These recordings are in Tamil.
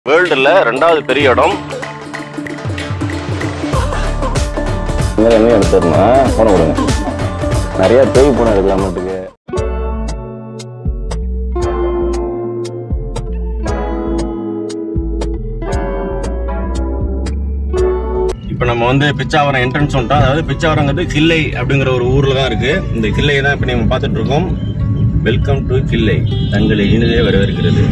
வேர்ல்டுல ரெண்டாவது பெரிய இடம் இங்கே என்ன எடுத்துருந்தா போன கொடுங்க நிறைய தேய் போன எடுக்கலாம் மட்டுக்கு இப்போ நம்ம வந்து பிச்சாவரம் என்ட்ரன்ஸ் வந்துட்டோம் அதாவது பிச்சாவரங்கிறது கிள்ளை அப்படிங்கிற ஒரு ஊர்ல தான் இருக்கு இந்த கிள்ளை தான் இப்போ நம்ம பார்த்துட்டு இருக்கோம் வெல்கம் டு கிள்ளை தங்களை இனிதே வரவேற்கிறது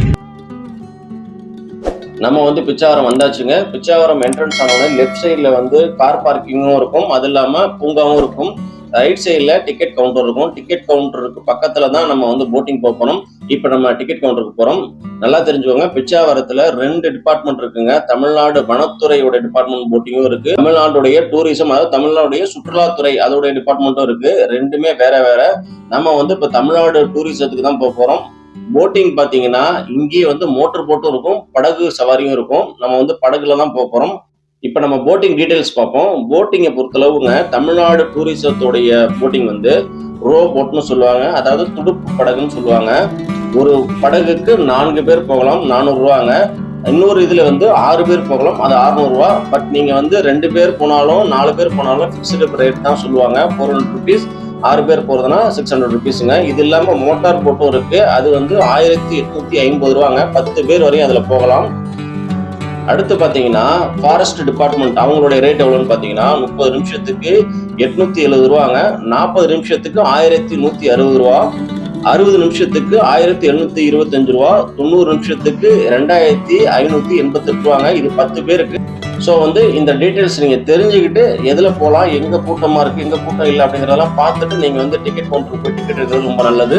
நம்ம வந்து பிச்சாவரம் வந்தாச்சுங்க பிச்சாவரம் என்ட்ரன்ஸ் ஆனோடனே லெஃப்ட் சைடில் வந்து கார் பார்க்கிங்கும் இருக்கும் அது இல்லாமல் பூங்காவும் இருக்கும் ரைட் சைடில் டிக்கெட் கவுண்டர் இருக்கும் டிக்கெட் கவுண்டருக்கு பக்கத்தில் தான் நம்ம வந்து போட்டிங் போக போகிறோம் இப்போ நம்ம டிக்கெட் கவுண்டருக்கு போகிறோம் நல்லா தெரிஞ்சுக்கோங்க பிச்சாவரத்தில் ரெண்டு டிபார்ட்மெண்ட் இருக்குங்க தமிழ்நாடு வனத்துறையோட டிபார்ட்மெண்ட் போட்டிங்கும் இருக்கு தமிழ்நாட்டுடைய டூரிசம் அதாவது தமிழ்நாடுடைய சுற்றுலாத்துறை அதோடைய டிபார்ட்மெண்ட்டும் இருக்கு ரெண்டுமே வேற வேற நம்ம வந்து இப்போ தமிழ்நாடு டூரிசத்துக்கு தான் போக போகிறோம் போட்டிங் பாத்தீங்கன்னா இங்கேயே வந்து மோட்டர் போட்டும் இருக்கும் படகு சவாரியும் இருக்கும் நம்ம வந்து படகுல தான் போக போறோம் இப்போ நம்ம போட்டிங் டீடைல்ஸ் பார்ப்போம் போட்டிங்கை பொறுத்தளவுங்க தமிழ்நாடு டூரிசத்தோடைய போட்டிங் வந்து ரோ போட்னு சொல்லுவாங்க அதாவது துடுப்பு படகுன்னு சொல்லுவாங்க ஒரு படகுக்கு நான்கு பேர் போகலாம் நானூறு ரூபாங்க இன்னொரு இதுல வந்து ஆறு பேர் போகலாம் அது 600 ரூபா பட் நீங்க வந்து ரெண்டு பேர் போனாலும் நாலு பேர் போனாலும் ஃபிக்ஸ்டு ரேட் தான் சொல்லுவாங்க ஃபோர் ஹண்ட்ரட் ருபீஸ் ஆறு பேர் போறதுனா சிக்ஸ் ஹண்ட்ரட் ருபீஸுங்க இது இல்லாம மோட்டார் போட்டும் இருக்கு அது வந்து ஆயிரத்தி எட்நூத்தி ஐம்பது ரூபாங்க பத்து பேர் வரையும் அதுல போகலாம் அடுத்து பாத்தீங்கன்னா ஃபாரஸ்ட் டிபார்ட்மெண்ட் அவங்களுடைய ரேட் எவ்வளோன்னு பாத்தீங்கன்னா முப்பது நிமிஷத்துக்கு எட்நூத்தி எழுபது ரூபாங்க நாற்பது நிமிஷத்துக்கு ஆயிரத்தி நூத்தி அறுபது ரூபா அறுபது நிமிஷத்துக்கு ஆயிரத்தி எழுநூத்தி இருபத்தஞ்சு ரூபா தொண்ணூறு நிமிஷத்துக்கு ரெண்டாயிரத்தி ஐநூத்தி எண்பத்தெட்டு ரூபாங்க இது பத்து பேருக்கு ஸோ வந்து இந்த டீட்டெயில்ஸ் நீங்க தெரிஞ்சுக்கிட்டு எதுல போகலாம் எங்க கூட்டமா இருக்கு எங்க கூட்டம் இல்லை அப்படிங்கறதெல்லாம் பார்த்துட்டு நீங்க வந்து டிக்கெட் கவுண்டருக்கு போய் டிக்கெட் எடுக்கிறது ரொம்ப நல்லது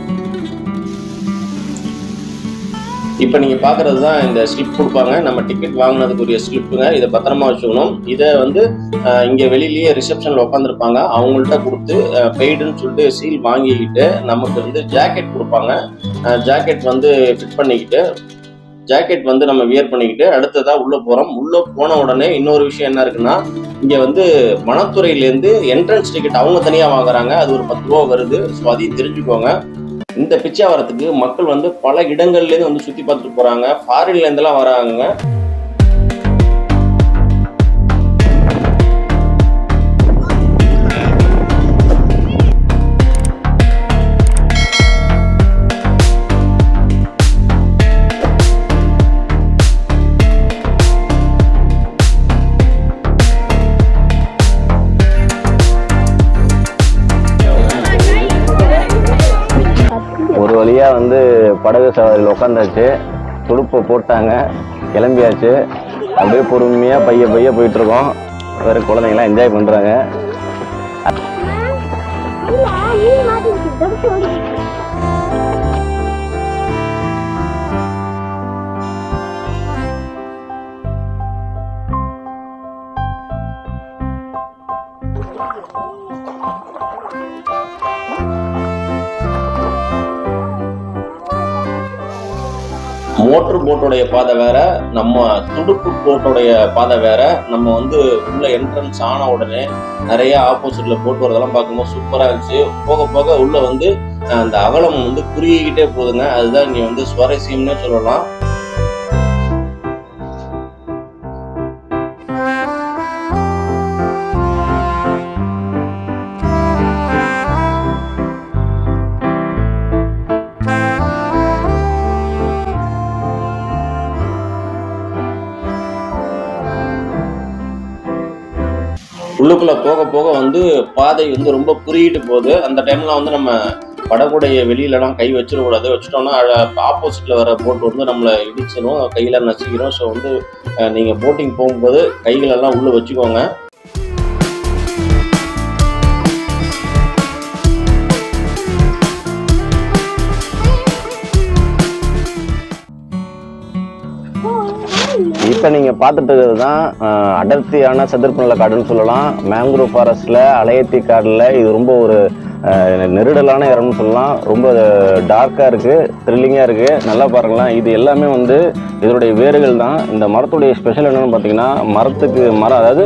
இப்போ நீங்க பாக்குறது தான் இந்த ஸ்லிப் கொடுப்பாங்க நம்ம டிக்கெட் வாங்கினதுக்குரிய ஸ்லிப்புங்க இதை பத்திரமா வச்சுக்கணும் இதை வந்து அஹ், இங்க வெளியிலேயே ரிசப்ஷன்ல உட்காந்துருப்பாங்க அவங்கள்ட்ட கொடுத்து பெய்டுன்னு சொல்லிட்டு சீல் வாங்கிக்கிட்டு நமக்கு வந்து ஜாக்கெட் கொடுப்பாங்க ஜாக்கெட் வந்து ஃபிட் பண்ணிக்கிட்டு ஜாக்கெட் வந்து நம்ம வியர் பண்ணிக்கிட்டு அடுத்ததா உள்ள போறோம் உள்ள போன உடனே இன்னொரு விஷயம் என்ன இருக்குன்னா இங்க வந்து வனத்துறையிலேருந்து என்ட்ரன்ஸ் டிக்கெட் அவங்க தனியா வாங்குறாங்க அது ஒரு பத்து ரூபா வருது ஸோ அதையும் தெரிஞ்சுக்கோங்க இந்த பிச்சாவரத்துக்கு மக்கள் வந்து பல இடங்கள்ல இருந்து வந்து சுத்தி பார்த்துட்டு போறாங்க ஃபாரின்ல இருந்தெல்லாம் வராங்க ஒரு வழியா வந்து படகு சவாரியில் உட்காந்தாச்சு துடுப்பை போட்டாங்க கிளம்பியாச்சு அப்படியே பொறுமையா பைய பைய போயிட்டு இருக்கோம் வேற குழந்தைங்களாம் என்ஜாய் பண்றாங்க இல்ல நீ மாட்டிக்கிட்டு தடுத்து ஓடி மோட்டர் போட்டோடைய பாதை வேற நம்ம துடுப்பு போட்டோடைய பாதை வேற நம்ம வந்து உள்ள என்ட்ரன்ஸ் ஆன உடனே நிறைய ஆப்போசிட்ல போட்டு வரதெல்லாம் பார்க்கும்போது சூப்பரா இருந்துச்சு போக போக உள்ள வந்து அஹ், அந்த அகலம் வந்து குறுகிக்கிட்டே போகுதுங்க அதுதான் இங்க வந்து சுவாரஸ்யம்னே சொல்லலாம் உள்ளுக்குள்ள போக போக வந்து பாதை வந்து ரொம்ப குறுகிட்டு போகுது அந்த டைம்ல வந்து நம்ம படகுடைய வெளியிலலாம் கை வச்சிடக்கூடாது வச்சுட்டோம்னா ஆப்போசிட்ல வர போட் வந்து நம்மளை இடிச்சிடும் கையில நசிக்கிறோம் ஸோ வந்து அஹ், நீங்க போட்டிங் போகும்போது கைகளெல்லாம் உள்ள வச்சுக்கோங்க இப்போ நீங்கள் பார்த்துட்டு இருக்கிறது தான் அஹ், அடர்த்தியான சதுப்பு நில காடுன்னு சொல்லலாம் மேங்க்ரோவ் ஃபாரஸ்ட்டில் அலையத்தி காடில் இது ரொம்ப ஒரு அஹ், நெருடலான இடம்னு சொல்லலாம் ரொம்ப டார்க்காக இருக்குது த்ரில்லிங்காக இருக்குது நல்லா பாருங்களேன் இது எல்லாமே வந்து இதனுடைய வேர்கள் தான் இந்த மரத்துடைய ஸ்பெஷல் என்னன்னு பார்த்தீங்கன்னா மரத்துக்கு மரம் அதாவது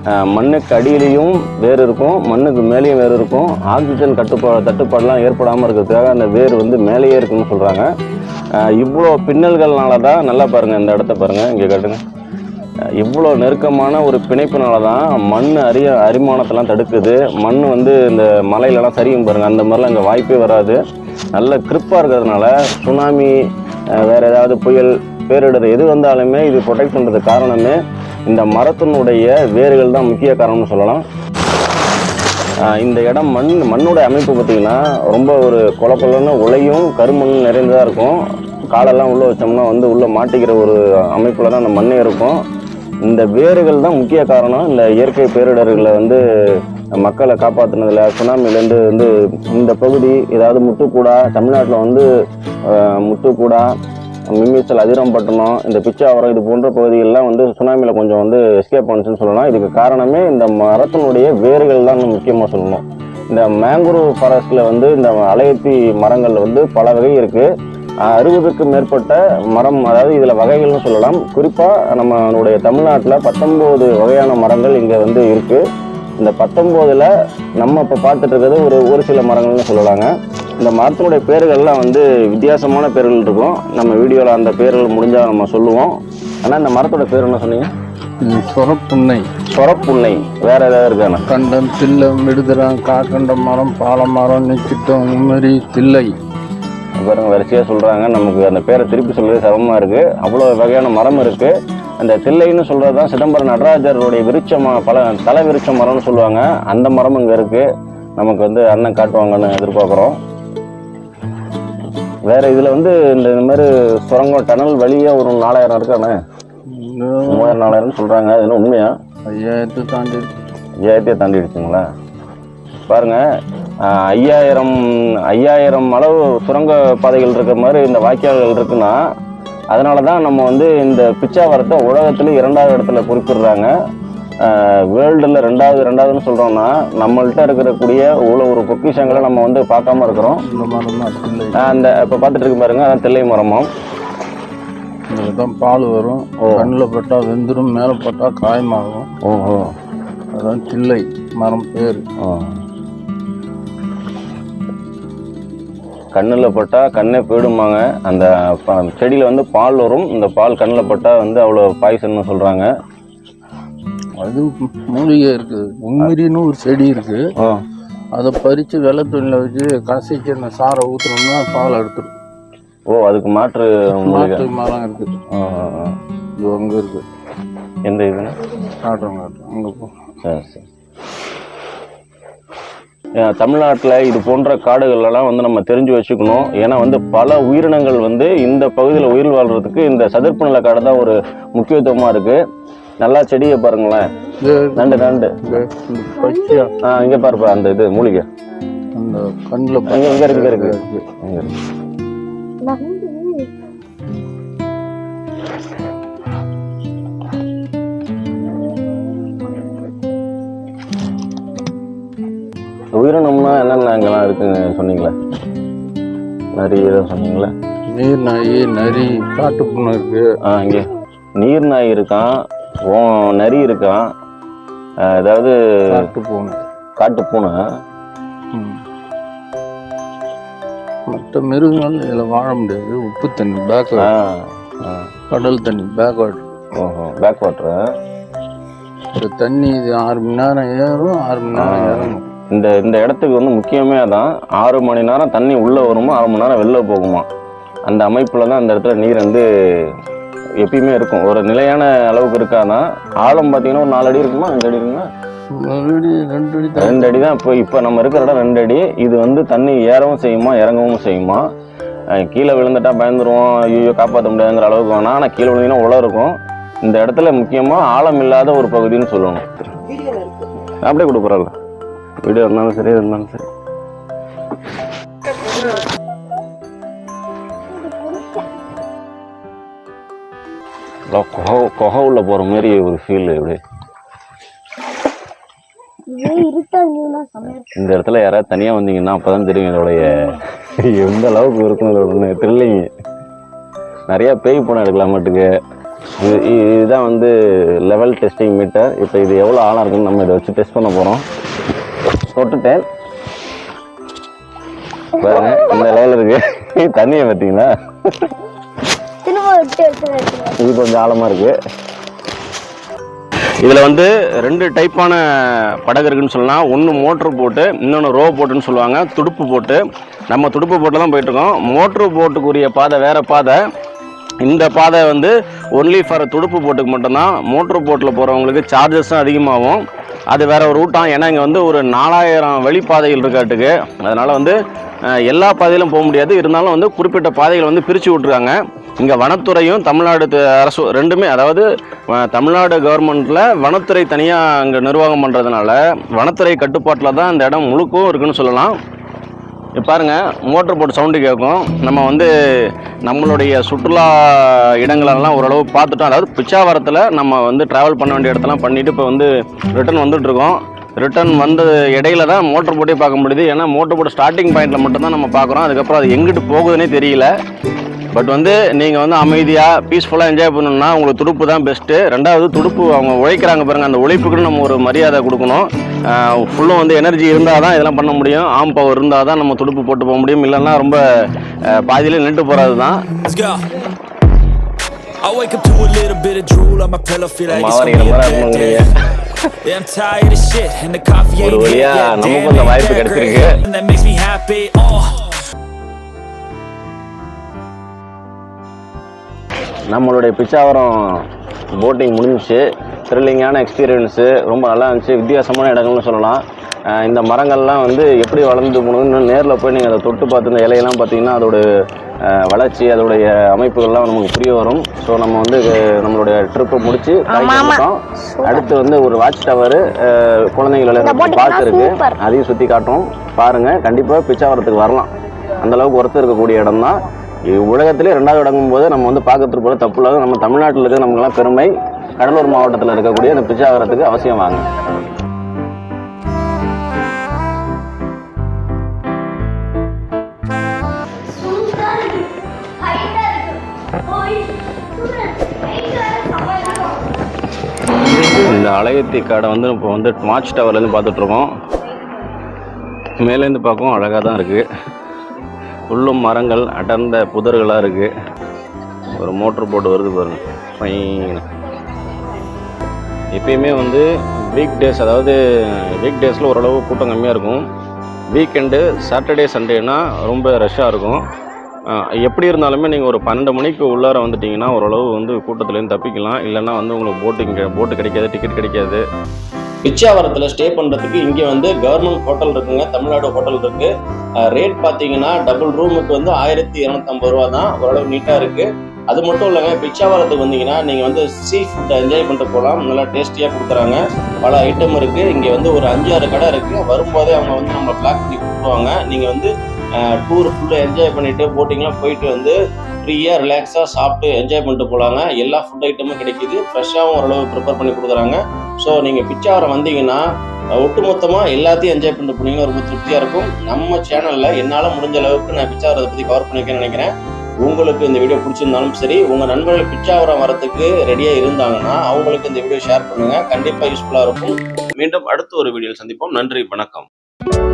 அஹ், மண்ணுக்கு அடியிலையும் வேர் இருக்கும் மண்ணுக்கு மேலேயும் வேர் இருக்கும் ஆக்சிஜன் கட்டுப்பா தட்டுப்பாடெலாம் ஏற்படாமல் இருக்கிறதுக்காக அந்த வேர் வந்து மேலேயே இருக்குன்னு சொல்கிறாங்க இவ்வளோ பின்னல்கள்னால தான் நல்லா பாருங்கள் இந்த இடத்த பாருங்கள் இங்கே காட்டுங்க அஹ், இவ்வளோ நெருக்கமான ஒரு பிணைப்புனால தான் மண் அரிய அரிமானத்தெல்லாம் தடுக்குது மண் வந்து இந்த மலையிலலாம் சரியும் பாருங்கள் அந்த மாதிரிலாம் இங்கே வாய்ப்பே வராது நல்ல கிரிப்பாக இருக்கிறதுனால சுனாமி அஹ், வேற ஏதாவது புயல் பேரிடர் எது வந்தாலுமே இது ப்ரொடெக்ட் பண்ணுறதுக்கு காரணமே இந்த மரத்தினுடைய வேர்கள் தான் முக்கிய காரணம்னு சொல்லலாம் ஆஹ் இந்த இடம் மண் மண்ணோட அமைப்பு பார்த்தீங்கன்னா ரொம்ப ஒரு கொல கொலன்னு உலையும் கருமண் நிறைந்ததாக இருக்கும் காலெல்லாம் உள்ளே வச்சோம்னா வந்து உள்ளே மாட்டிக்கிற ஒரு அமைப்பில் தான் அந்த மண்ணே இருக்கும் இந்த வேர்கள் தான் முக்கிய காரணம் இந்த இயற்கை பேரிடர்களை வந்து மக்களை காப்பாற்றினதுல சுனாமிலேருந்து வந்து இந்த பகுதி ஏதாவது முட்டுக்கூடா தமிழ்நாட்டில் வந்து ஆஹ் முட்டுக்கூடா மிம்மிசல் அதிரம்பட்டினம் இந்த பிச்சாவரம் இது போன்ற பகுதிகளெலாம் வந்து சுனாமியில் கொஞ்சம் வந்து எஸ்கேப் பண்ணுச்சுன்னு சொல்லலாம் இதுக்கு காரணமே இந்த மரத்தினுடைய வேர்கள் தான் முக்கியமாக சொல்லணும் இந்த மேங்குரோவ் ஃபாரஸ்ட்டில் வந்து இந்த அலையத்தி மரங்கள் வந்து பல வகை இருக்குது அறுபதுக்கும் மேற்பட்ட மரம் அதாவது இதில் வகைகள்னு சொல்லலாம் குறிப்பாக நம்மளுடைய தமிழ்நாட்டில் பத்தொம்போது வகையான மரங்கள் இங்கே வந்து இருக்குது இந்த பத்தொம்போதில் நம்ம இப்போ பார்த்துட்டு இருக்கிறது ஒரு ஒரு சில மரங்கள்னு சொல்லலாங்க இந்த மரத்தினுடைய பேர்கள்லாம் வந்து வித்தியாசமான பேர்கள் இருக்கும் நம்ம வீடியோவில் அந்த பேர்கள் முடிஞ்சால் நம்ம சொல்லுவோம் ஆனால் இந்த மரத்தோட பேர் என்ன சொன்னீங்க இது சொரப்புன்னை சொரப்புன்னை வேற ஏதாவது இருக்காண்ணா கண்டம் தில்லம் விடுதரம் காக்கண்ட மரம் பாலமரம் நெச்சிட்டம் உம்மரி தில்லை பாருங்க வரிசையாக சொல்கிறாங்க நமக்கு அந்த பேரை திருப்பி சொல்றது சிரமமாக இருக்குது அவ்வளோ வகையான மரம் இருக்குது அந்த தில்லைன்னு சொல்கிறது தான் சிதம்பரம் நடராஜருடைய விருட்சம் பல தலை விருட்ச மரம்னு சொல்லுவாங்க அந்த மரம் இங்கே இருக்குது நமக்கு வந்து அண்ணன் காட்டுவாங்கன்னு எதிர்பார்க்குறோம் வேற இதில் வந்து இந்த இந்த மாதிரி சுரங்கம் டனல் வழியாக ஒரு நாலாயிரம் இருக்காண்ணே மூவாயிரம் நாலாயிரம்னு சொல்கிறாங்க அது என்ன உண்மையா ஐயாயிரத்து தாண்டி இருக்கு. ஐயாயிரத்தையே தாண்டிடுச்சுங்களா பாருங்க ஆஹ், ஐயாயிரம் ஐயாயிரம் அளவு சுரங்க பாதைகள் இருக்கிற மாதிரி இந்த வாய்க்கால்கள் இருக்குன்னா அதனால தான் நம்ம வந்து இந்த பிச்சாவரத்தை உலகத்துல இரண்டாவது இடத்துல குறிப்பிடுறாங்க வேர்ல்டில் ரெண்டாவது ரெண்டாவதுன்னு சொல்கிறோம்னா நம்மள்ட்ட இருக்கக்கூடிய இவ்வளோ ஒரு பொக்கிஷங்களை நம்ம வந்து பார்க்காம இருக்கிறோம் இந்த மரம் தான் தில்லை ஆஹ், அந்த இப்போ பார்த்துட்டு இருக்கு பாருங்க அதான் தில்லை மரமும் இதில் தான் பால் வரும் ஓ. கண்ணில் பட்டா வெந்துடும் மேலே பட்டா காயமாகும் ஓஹோ அதான் தில்லை மரம் பேர் ஆ. கண்ணில் பட்டால் கண்ணே போயிடுமாங்க அந்த ப- செடியில் வந்து பால் வரும் இந்த பால் கண்ணில் பட்டால் வந்து அவ்வளோ பாய்சன்னு சொல்கிறாங்க அது மூலிகை இருக்குது உம்மிரின்னு ஒரு செடி இருக்குது ஓ அதை பறித்து வெள்ளை துணியில் வச்சு கசைக்கு அந்த சாரை ஊற்றுனோம்னா பால் எடுத்துடும் ஓ அதுக்கு மாற்று மூலிகை மாட்டு மரம் இருக்குது ஆ, ஆ, ஆ. இது அங்கே இருக்குது எந்த இதுன்னு காட்டுறோம் காட்டுறோம் அங்கே போ சரி சரி தமிழ்நாட்டில் இது போன்ற காடுகளெல்லாம் வந்து நம்ம தெரிஞ்சு வச்சுக்கணும் ஏன்னா வந்து பல உயிரினங்கள் வந்து இந்த பகுதியில் உயிர் வாழ்றதுக்கு இந்த சதுப்பு நில காடு தான் ஒரு முக்கியத்துவமாக இருக்குது நல்லா செடியை பாருங்களேன் இது நண்டு நண்டு இங்க இந்த பச்சையா ஆ இங்கே பாருப்பா அந்த இது மூலிகை அந்த கண்ணில் இங்க இங்க இருக்கு, இங்க இருக்கு. இங்க இருக்கு. நண்டு உயிரினம்னா என்னென்ன இங்கெல்லாம் இருக்குங்க சொன்னீங்களே நிறைய ஏதோ சொன்னீங்களே நீர் நாய் நரி காட்டுப்புண்ணு இருக்கு ஆ இங்கே நீர் நாய் இருக்கான் ஓ நரி இருக்கான் ஆ, அதாவது காட்டு பூனை காட்டு பூனை ம். மற்ற மிருகங்கள் இதில் வாழ முடியாது உப்பு தண்ணி பேக் ஆ ஆ கடல் தண்ணி பேக்வேர்டு ஓஹோ பேக் வாட்டரு இந்த தண்ணி இது ஆறு மணி நேரம் ஏறும் ஆறு மணி நேரம் இறங்கும் இந்த இந்த இடத்துக்கு வந்து முக்கியமே அதான் ஆறு மணி நேரம் தண்ணி உள்ளே வருமா ஆறு மணி நேரம் வெளில போகுமா அந்த அமைப்பில் தான் அந்த இடத்துல நீர் வந்து எப்பயுமே இருக்கும் ஒரு நிலையான அளவுக்கு இருக்காதான் ஆழம் பார்த்தீங்கன்னா ஒரு நாலு அடி இருக்குமா அஞ்சு அடி இருக்குமா ஒரு அடி ரெண்டு அடி தண்ணி ரெண்டு அடி தான் இப்போ இப்போ நம்ம இருக்கிற இடம் ரெண்டு அடி இது வந்து தண்ணி ஏறவும் செய்யுமா இறங்கவும் செய்யுமா அஹ் கீழே விழுந்துட்டா பயந்துருவோம் ஐயோ காப்பாற்ற முடியாதுங்கிற அளவுக்கு வேணாம் ஆனால் கீழே விழுந்தீங்கன்னா உள்ள இருக்கும் இந்த இடத்துல முக்கியமாக ஆழம் இல்லாத ஒரு பகுதின்னு சொல்லணும் அப்படியே கொடுக்குறோம்ல வீடியோ இருந்தாலும் சரி எது இருந்தாலும் சரி எல்லாம் குகை குகை உள்ள போகிற மாதிரி ஒரு ஃபீல் இப்படி இதே இருட்டா இருந்ததுன்னா செமையா இருக்கும். இந்த இடத்துல யாராவது தனியாக வந்தீங்கன்னா அப்போ தான் தெரியும் இதோடைய எந்த அளவுக்கு இருக்கும் இதோட த்ரில்லிங் நிறையா பேய் படம் எடுக்கலாம் மாட்டுக்கு இது இது- இதுதான் வந்து லெவல் டெஸ்டிங் மீட்டர் இப்போ இது எவ்வளோ ஆழம் இருக்குன்னு நம்ம இதை வச்சு டெஸ்ட் பண்ண போகிறோம் தொட்டுட்டேன் பாருங்க இந்த லெவல் இருக்கு தண்ணியை பார்த்தீங்களா திரும்ப விட்டு எடுத்து வைக்கிறேன் இது கொஞ்சம் ஆழமாக இருக்கு இதில் வந்து ரெண்டு டைப்பான படகு இருக்குன்னு சொல்லலாம் ஒன்று மோட்ரு போட்டு இன்னொன்று ரோ போட்டுன்னு சொல்லுவாங்க துடுப்பு போட்டு நம்ம துடுப்பு போட்டு தான் போயிட்டுருக்கோம் மோட்ரு போட்டுக்குரிய பாதை வேறு பாதை இந்த பாதை வந்து ஒன்லி ஃபார் துடுப்பு போட்டுக்கு மட்டும்தான் மோட்ரு போட்டில் போகிறவங்களுக்கு சார்ஜஸும் அதிகமாகும் அது வேற ஒரு ரூட்டாம் ஏன்னா இங்கே வந்து ஒரு நாலாயிரம் வழிப்பாதைகள் இருக்காட்டுக்கு அதனால் வந்து அஹ், எல்லா பாதையிலும் போக முடியாது இருந்தாலும் வந்து குறிப்பிட்ட பாதைகள் வந்து பிரித்து விட்ருக்காங்க இங்கே வனத்துறையும் தமிழ்நாடு த- அரசு ரெண்டுமே அதாவது அஹ், தமிழ்நாடு கவர்மெண்ட்டில் வனத்துறை தனியாக அங்கே நிர்வாகம் பண்ணுறதுனால வனத்துறை கட்டுப்பாட்டில் தான் இந்த இடம் முழுக்கும் இருக்குன்னு சொல்லலாம் இப்போ பாருங்க மோட்டர் போட்டு சவுண்டு கேட்கும் நம்ம வந்து நம்மளுடைய சுற்றுலா இடங்களெல்லாம் ஓரளவு பார்த்துட்டோம் அதாவது பிச்சாவரத்தில் நம்ம வந்து ட்ராவல் பண்ண வேண்டிய இடத்தெல்லாம் பண்ணிட்டு இப்போ வந்து ரிட்டர்ன் வந்துட்டு இருக்கோம் ரிட்டர்ன் வந்த இடையில தான் மோட்டர் போட்டே பார்க்க முடியுது ஏன்னா மோட்டர் போட்டு ஸ்டார்டிங் பாயிண்ட்டில் மட்டும்தான் நம்ம பார்க்குறோம் அதுக்கப்புறம் அது எங்கிட்டு போகுதுன்னே தெரியல பட் வந்து நீங்கள் வந்து அமைதியாக பீஸ்ஃபுல்லாக என்ஜாய் பண்ணணும்னா உங்களுக்கு துடுப்பு தான் பெஸ்ட்டு ரெண்டாவது துடுப்பு அவங்க உழைக்கிறாங்க பாருங்கள் அந்த உழைப்புக்கு நம்ம ஒரு மரியாதை கொடுக்கணும் ஃபுல்லும் வந்து எனர்ஜி இருந்தால் தான் இதெல்லாம் பண்ண முடியும் ஆம் பவர் இருந்தால் தான் நம்ம துடுப்பு போட்டு போக முடியும் இல்லைன்னா ரொம்ப அஹ், பாதியிலே நின்று போகிறது தான் Let's go. I wake up to a little bit of drool on my pillow, feel like it's மாவாரி gonna be a ரொம்ப bad day. Yeah, I'm tired of shit, and the coffee ஒரு ain't hit வழியா yet. நமக்கும் Damn, அந்த ain't வாய்ப்பு that கிடைச்சிருக்கு. great. And that makes me happy. Oh. நம்மளுடைய பிச்சாவரம் போட்டிங் முடிஞ்சுச்சு த்ரில்லிங்கான எக்ஸ்பீரியன்ஸு ரொம்ப நல்லா இருந்துச்சு வித்தியாசமான இடங்கள்னு சொல்லலாம் அஹ் இந்த மரங்கள்லாம் வந்து எப்படி வளர்ந்து போகணுன்னு நேரில் போய் நீங்கள் அதை தொட்டு பார்த்து இந்த இலையெல்லாம் பார்த்தீங்கன்னா அதோட அஹ், வளர்ச்சி அதோடைய அமைப்புகள்லாம் நமக்கு புரிய வரும் ஸோ நம்ம வந்து இது நம்மளுடைய ட்ரிப்பை முடிச்சு ஆமா, ஆமா. வந்துட்டோம் அடுத்து வந்து ஒரு வாட்ச் டவரு குழந்தைகள் இந்த விளையாடுற boating பார்க் எல்லாம் இருக்கு super. அதையும் சுற்றி காட்டும் பாருங்கள் கண்டிப்பாக பிச்சாவரத்துக்கு வரலாம் அந்த அளவுக்கு ஒருத்தர் இருக்கக்கூடிய இடம் தான் உலகத்திலே ரெண்டாவது இடங்கும் போது நம்ம வந்து பார்க்கறதுக்கு போல தப்பு இல்லாத நம்ம தமிழ்நாட்டில் இருக்க நமக்கெல்லாம் பெருமை கடலூர் மாவட்டத்தில் இருக்கக்கூடிய இந்த பிச்சாவரத்துக்கு அவசியம் வாங்க இந்த அலையத்தி காடை வந்து இப்போ வந்து வாட்ச் டவர்லேருந்து பார்த்துட்ருக்கோம் மேலேருந்து பார்க்கவும் அழகாக தான் இருக்குது உள்ளும் மரங்கள் அடர்ந்த புதர்களாக இருக்குது ஒரு மோட்ரு போட்டு வருது பாருங்க ஃபைன் எப்பயுமே வந்து வீக் டேஸ் அதாவது வீக் டேஸில் ஓரளவு கூட்டம் கம்மியாக இருக்கும் வீக்கெண்டு சாட்டர்டே சண்டேனா ரொம்ப ரஷ்ஷாக இருக்கும் அஹ் எப்படி இருந்தாலுமே நீங்கள் ஒரு பன்னெண்டு மணிக்கு உள்ளார வந்துட்டீங்கன்னா ஓரளவு வந்து கூட்டத்துலேருந்து தப்பிக்கலாம் இல்லைன்னா வந்து உங்களுக்கு போட்டிங் போட்டு கிடைக்காது டிக்கெட் கிடைக்காது பிச்சாவரத்தில் ஸ்டே பண்ணுறதுக்கு இங்கே வந்து கவர்மெண்ட் ஹோட்டல் இருக்குங்க தமிழ்நாடு ஹோட்டல் இருக்கு ரேட் பார்த்தீங்கன்னா டபுள் ரூமுக்கு வந்து ஆயிரத்தி இரநூத்தம்பது ரூபா தான் ஓரளவு நீட்டாக இருக்கு அது மட்டும் இல்லைங்க பிச்சாவரத்துக்கு வந்தீங்கன்னா நீங்கள் வந்து சீ ஃபுட்டை என்ஜாய் பண்ணிட்டு போகலாம் நல்லா டேஸ்டியாக கொடுக்குறாங்க பல ஐட்டம் இருக்கு இங்கே வந்து ஒரு அஞ்சாறு கடை இருக்கு வரும்போதே அவங்க வந்து நம்ம பிளாக் பண்ணி கொடுத்துருவாங்க நீங்கள் வந்து டூர் ஃபுல்லாக என்ஜாய் பண்ணிட்டு போட்டிங்லாம் போயிட்டு வந்து ஃப்ரீயாக ரிலாக்ஸாக சாப்பிட்டு என்ஜாய் பண்ணிட்டு போகலாங்க எல்லா ஃபுட் ஐட்டமும் கிடைக்குது ஃப்ரெஷ்ஷாகவும் ஓரளவு ப்ரிப்பேர் பண்ணி கொடுக்குறாங்க ஸோ நீங்கள் பிச்சாவரம் வந்தீங்கன்னா ஒட்டுமொத்தமாக எல்லாத்தையும் என்ஜாய் பண்ணிட்டு போனீங்கன்னா ரொம்ப திருப்தியாக இருக்கும் நம்ம சேனலில் என்னால் முடிஞ்ச அளவுக்கு நான் பிச்சாவரத்தை பற்றி கவர் பண்ணியிருக்கேன்னு நினைக்கிறேன் உங்களுக்கு இந்த வீடியோ பிடிச்சிருந்தாலும் சரி உங்கள் நண்பர்கள் பிச்சாவரம் வரத்துக்கு ரெடியாக இருந்தாங்கன்னா அவங்களுக்கு இந்த வீடியோ ஷேர் பண்ணுங்கள் கண்டிப்பாக யூஸ்ஃபுல்லாக இருக்கும் மீண்டும் அடுத்த ஒரு வீடியோவில் சந்திப்போம் நன்றி வணக்கம்